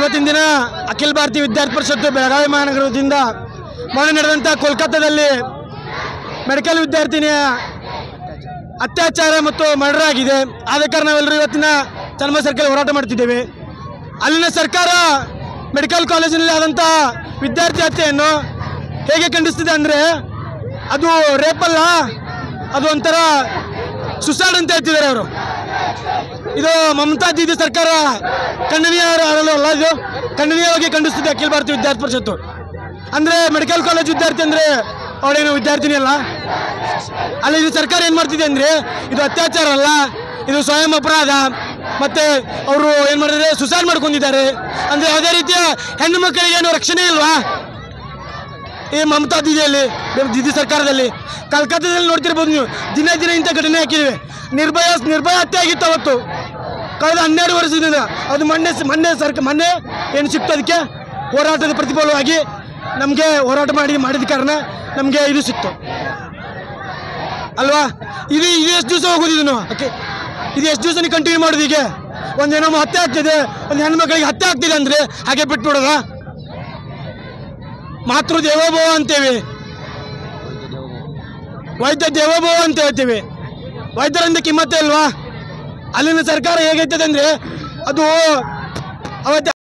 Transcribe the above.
ಇವತ್ತಿನ ದಿನ ಅಖಿಲ ಭಾರತೀಯ ವಿದ್ಯಾರ್ಥಿ ಪರಿಷತ್ತು ಬೆಳಗಾವಿ ಮಹಾನಗರದಿಂದ ಮೊನ್ನೆ ನಡೆದಂಥ ಕೋಲ್ಕತ್ತಾದಲ್ಲಿ ಮೆಡಿಕಲ್ ವಿದ್ಯಾರ್ಥಿನಿಯ ಅತ್ಯಾಚಾರ ಮತ್ತು ಮರ್ಡರ್ ಆಗಿದೆ ಆದ ಕಾರಣ ನಾವೆಲ್ಲರೂ ಇವತ್ತಿನ ಚನ್ಮ ಸರ್ಕಲ್ ಹೋರಾಟ ಮಾಡ್ತಿದ್ದೇವೆ ಅಲ್ಲಿನ ಸರ್ಕಾರ ಮೆಡಿಕಲ್ ಕಾಲೇಜಿನಲ್ಲಿ ಆದಂಥ ವಿದ್ಯಾರ್ಥಿ ಹತ್ಯೆಯನ್ನು ಹೇಗೆ ಖಂಡಿಸ್ತಿದೆ ಅಂದರೆ ಅದು ರೇಪಲ್ಲ ಅದು ಒಂಥರ ಸುಸೈಡ್ ಅಂತ ಹೇಳ್ತಿದ್ದಾರೆ ಅವರು ಇದು ಮಮತಾ ದೀದಿ ಸರ್ಕಾರ ಖಂಡನೀಯ ಅಲ್ಲ ಇದು ಖಂಡನೀಯವಾಗಿ ಖಂಡಿಸ್ತಿದೆ ಅಖಿಲ ಭಾರತೀಯ ವಿದ್ಯಾರ್ಥಿ ಪರಿಷತ್ತು ಅಂದರೆ ಮೆಡಿಕಲ್ ಕಾಲೇಜ್ ವಿದ್ಯಾರ್ಥಿ ಅಂದರೆ ಅವಳೇನು ವಿದ್ಯಾರ್ಥಿನಿ ಅಲ್ಲ ಅಲ್ಲಿ ಇದು ಸರ್ಕಾರ ಏನು ಮಾಡ್ತಿದೆ ಅಂದರೆ ಇದು ಅತ್ಯಾಚಾರ ಅಲ್ಲ ಇದು ಸ್ವಯಂ ಅಪರಾಧ ಮತ್ತೆ ಅವರು ಏನು ಮಾಡಿದ್ರೆ ಸುಸೈಡ್ ಮಾಡ್ಕೊಂಡಿದ್ದಾರೆ ಅಂದರೆ ಯಾವುದೇ ರೀತಿಯ ಹೆಣ್ಣು ಮಕ್ಕಳಿಗೆ ಏನು ರಕ್ಷಣೆ ಇಲ್ವಾ ಈ ಮಮತಾ ದೀದಿಯಲ್ಲಿ ದಿದಿ ಸರ್ಕಾರದಲ್ಲಿ ಕಲ್ಕತ್ತಾದಲ್ಲಿ ನೋಡ್ತಿರ್ಬೋದು ನೀವು ದಿನೇ ದಿನ ಇಂಥ ಘಟನೆ ಹಾಕಿದ್ವಿ ನಿರ್ಭಯ ನಿರ್ಭಯ ಹತ್ಯೆ ಆಗಿತ್ತು ಅವತ್ತು ಕಳೆದ ಹನ್ನೆರಡು ವರ್ಷದಿಂದ ಅದು ಮೊನ್ನೆ ಮೊನ್ನೆ ಸರ್ಕ ಮೊನ್ನೆ ಏನು ಸಿಕ್ತು ಅದಕ್ಕೆ ಹೋರಾಟದ ಪ್ರತಿಫಲವಾಗಿ ನಮಗೆ ಹೋರಾಟ ಮಾಡಿ ಮಾಡಿದ ಕಾರಣ ನಮಗೆ ಇದು ಸಿಕ್ತು ಅಲ್ವಾ ಇದು ಇದು ಎಷ್ಟು ದಿವಸ ಹೋಗೋದು ನಾವು ಓಕೆ ಇದು ಎಷ್ಟು ದಿವಸ ನೀವು ಕಂಟಿನ್ಯೂ ಮಾಡೋದು ಹೀಗೆ ಒಂದು ಏನೋ ಹತ್ಯೆ ಆಗ್ತಿದೆ ಒಂದು ಹೆಣ್ಮಕ್ಳಿಗೆ ಹತ್ಯೆ ಆಗ್ತಿದೆ ಅಂದರೆ ಹಾಗೆ ಬಿಟ್ಬಿಡೋದಾ ಮಾತೃ ದೇವೋಭವ ಅಂತೇವೆ ವೈದ್ಯ ದೇವೋಭವ ಅಂತ ಹೇಳ್ತೀವಿ ವೈದ್ಯರಿಂದ ಕಿಮ್ಮತ್ತೆ ಅಲ್ವಾ ಅಲ್ಲಿನ ಸರ್ಕಾರ ಹೇಗೈತದೆ ಅಂದರೆ ಅದು ಅವತ್ತು